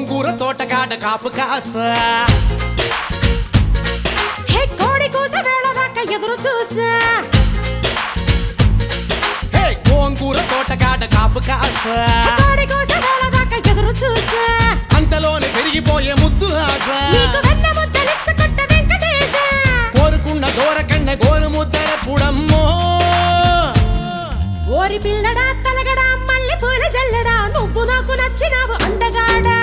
గోంగూర తోటకాడ కాపు కాస హే కోడి కూస వేళ దాకా ఎదురు చూసా హే గోంగూర తోటకాడ కాపు కాస కోడి కూస వేళ దాకా ఎదురు చూసా అంతలోనే పెరిగిపోయే ముద్దు ఆశ నీకు వెన్న ముద్దలిచ్చుకుంట వెంకటేశ కోరుకున్న దూరకన్న గోరు ముద్దర పుడమ్మో ఓరి పిల్లడా తలగడా మల్లె పూల జల్లడా నువ్వు నాకు నచ్చినావు అందగాడా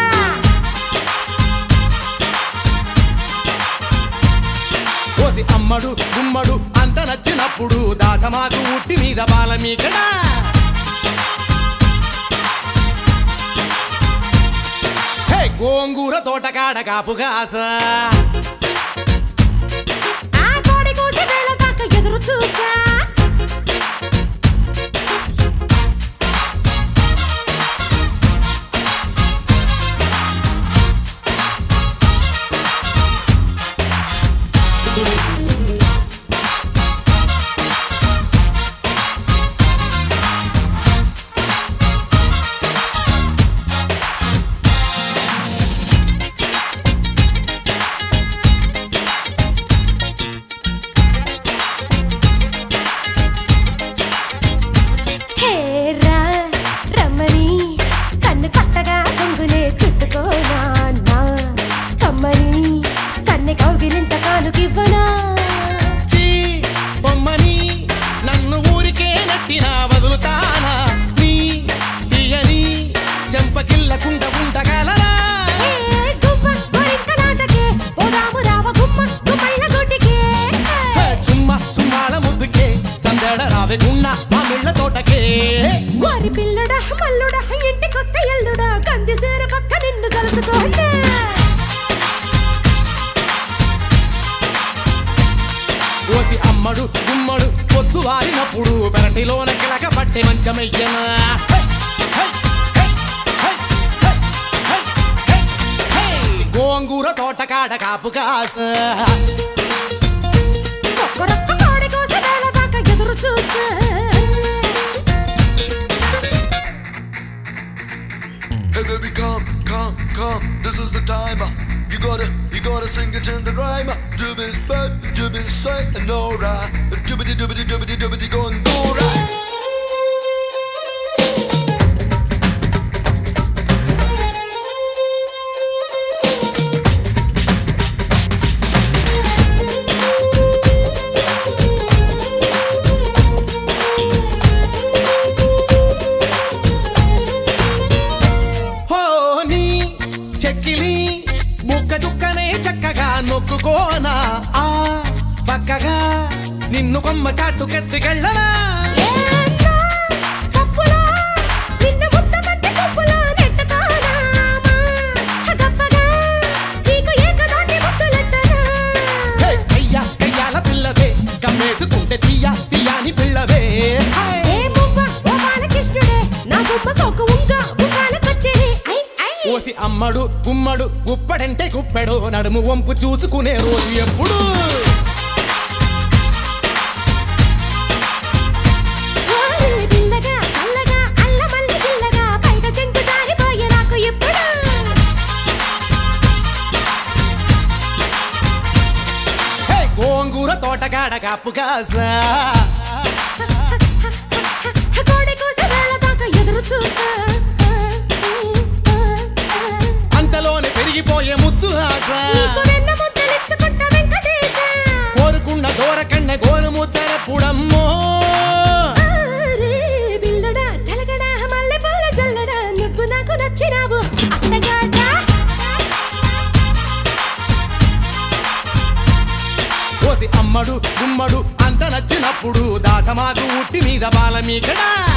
కోసి అమ్మడు గుమ్మడు అంత నచ్చినప్పుడు దాచమాకు ఉట్టి మీద బాల మీకడా హే గోంగూర తోటకాడ కాపు కాస ఆ కోడి కూస వేళ దాకా ఎదురు చూసా హే రా రమ్మని కన్ను కొత్తగా కొంగునే చుట్టుకోనా నా కమ్మని కన్నె కౌగిలింత కానుకివ్వనా చీ బొమ్మని నన్ను ఊరికే నట్టినా వదులుతానా నీ తీయని చెంపకిల్లకుండ ఉండగలరా ఏ గువ్వ గోరింకలాటకే పోదాము రావ గుమ్మ గుమ్మళ్ళ గుడ్డికే హే చుమ్మ చుమ్మాల ముద్దుకే సందడ రావెకున్న మా మిళ్ళ తోటకే వారి పిల్లడా మల్లుడా ఇంటికొస్తే ఎల్లుడా కంది సేర పక్క నిన్ను కలుసుకోండి ఓసి అమ్మడు గుమ్మడు పొద్దు వారినప్పుడు పెరటిలోన కిలక పట్టే మంచమయ్యనా హే, హే, హే, హే, హే, హే, హే, హే. గోంగూర తోటకాడ కాపు కాస ఒక్కరొక్క కోడి కోస వేళ దాకా ఎదురు చూసా Hey baby, come, come, come. This is the time. You gotta, you gotta sing it in the rhyme. Jubby's back, jubby's straight and alright. Jubbity, jubbity, jubbity, jubbity, going go right. హోని చెక్కిలి ముక్క చుక్కనే చక్కగా నొక్కుకోనా ఆ పక్కగా నిన్ను కొమ్మ చాటుకెత్తికెళ్ళనా ఏంటో పప్పులో నిన్ను ముద్దమంటే పప్పులో నెట్టుకోనామా గప్పగా నీకు ఏకదాటి ముద్దులెట్టనా హే, కయ్య కయ్యాల పిల్లవే కమ్మేసుకుంటే తీయ తీయాని పిల్లవే హే. ఏ మువ్వ ఓ బాలకృష్ణుడే నా గుమ్మ సోకు ఉంక ముఖాలకొచ్చేది ఐ ఐ ఓసి అమ్మడు గుమ్మడు గుప్పడంటే గుప్పెడు నడుము వంపు చూసుకునే రోజు ఎప్పుడు ఓరిల్లి పిల్లగా చల్లగా అల్లమల్లి పిల్లగా బయట చెంటు జారిపోయే నాకు ఎప్పుడు హే గోంగూర తోటకాడ కాపు కాసా కోడి కూస వేళ దాకా ఎదురు చూసా అంతలోనే పెరిగిపోయే ముద్దు ఆశ నీకు వెన్న ముద్దలిచ్చుకుంట వెంకటేశ కోరుకున్న దూరకన్న గోరు ముద్దర పుడమ్మో ఆరే బిల్లడా తెలగడా మల్లె పూల జల్లడా నువ్వు నాకు నచ్చినావు అత్తగాడా కోసి అమ్మడు గుమ్మడు అంత నచ్చినప్పుడు దాచమాకు ఉట్టి మీద బాల మీకడా